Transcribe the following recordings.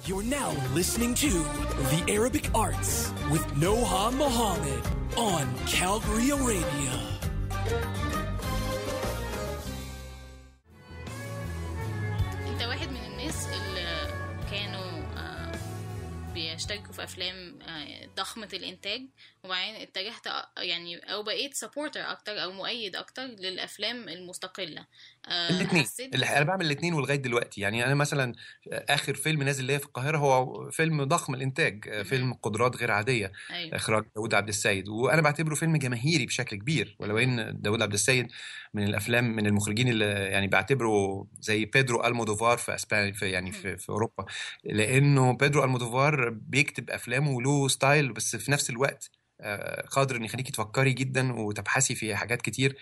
You're now listening to The Arabic Arts with Noha Mohammed on Calgary Arabia. انت واحد من الناس اللي كانوا آه، بيشتركوا في افلام آه، ضخمة الانتاج وبعدين اتجهت أ- يعني او بقيت سبورتر اكتر او مؤيد اكتر للافلام المستقلة آه، الاثنين حسيت اللي انا بعمل الاثنين ولغايه دلوقتي يعني انا مثلا اخر فيلم نازل ليا في القاهره هو فيلم ضخم الانتاج فيلم قدرات غير عاديه ايوه اخراج داوود عبد السيد وانا بعتبره فيلم جماهيري بشكل كبير ولو ان داوود عبد السيد من الافلام من المخرجين اللي يعني بعتبره زي بيدرو المودوفار في اسبانيا في يعني في, في اوروبا لانه بيدرو المودوفار بيكتب افلامه له ستايل بس في نفس الوقت آه، قادر ان يخليكي تفكري جدا وتبحثي في حاجات كتير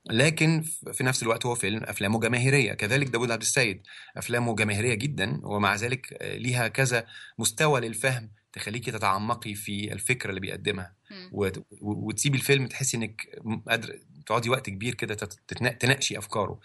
لكن في نفس الوقت هو فيلم افلامه جماهيريه كذلك داوود عبد السيد افلامه جماهيريه جدا ومع ذلك آه، ليها كذا مستوى للفهم تخليكي تتعمقي في الفكره اللي بيقدمها مم. وت- و- وتسيبي الفيلم تحسي انك قادر تقعدي وقت كبير كده تت- تتنا- تناقشي افكاره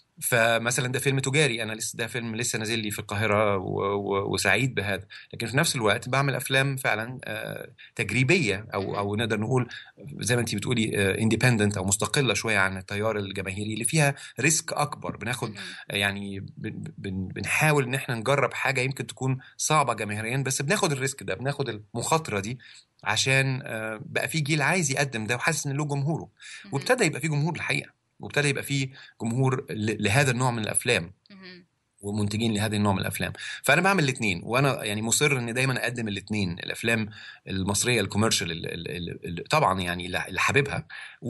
فمثلا ده فيلم تجاري انا لسه ده فيلم لسه نازل لي في القاهره و... و... وسعيد بهذا لكن في نفس الوقت بعمل افلام فعلا آه، تجريبيه او او نقدر نقول زي ما انت بتقولي اندبندنت او مستقله شويه عن التيار الجماهيري اللي فيها ريسك اكبر بناخد مم. يعني بن بن بنحاول ان احنا نجرب حاجه يمكن تكون صعبه جماهيريا بس بناخد الريسك ده بناخد المخاطره دي عشان آه، بقى في جيل عايز يقدم ده وحاسس ان له جمهوره مم. وابتدى يبقى في جمهور الحقيقه وابتدى يبقى في جمهور ل- لهذا النوع من الافلام مم. ومنتجين لهذا النوع من الافلام فانا بعمل الاثنين وانا يعني مصر ان دايما اقدم الاثنين الافلام المصريه الكوميرشال ال- ال- ال- ال- طبعا يعني اللي اللي حاببها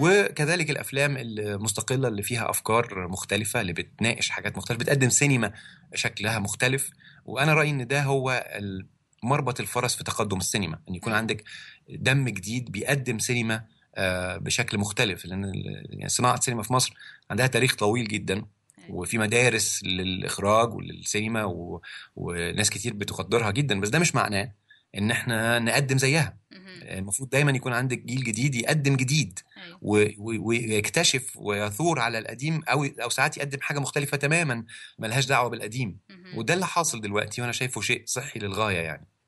وكذلك الافلام المستقله اللي فيها افكار مختلفه اللي بتناقش حاجات مختلفه بتقدم سينما شكلها مختلف وانا رايي ان ده هو ال- مربط الفرس في تقدم السينما ان يكون عندك دم جديد بيقدم سينما آه، بشكل مختلف لان ال- يعني صناعه السينما في مصر عندها تاريخ طويل جدا وفي مدارس للاخراج وللسينما و... وناس كتير بتقدرها جدا بس ده مش معناه ان احنا نقدم زيها مم. المفروض دايما يكون عندك جيل جديد يقدم جديد ايوه و... و... ويكتشف ويثور على القديم او او ساعات يقدم حاجه مختلفه تماما ملهاش دعوه بالقديم مم. وده اللي حاصل دلوقتي وانا شايفه شيء صحي للغايه يعني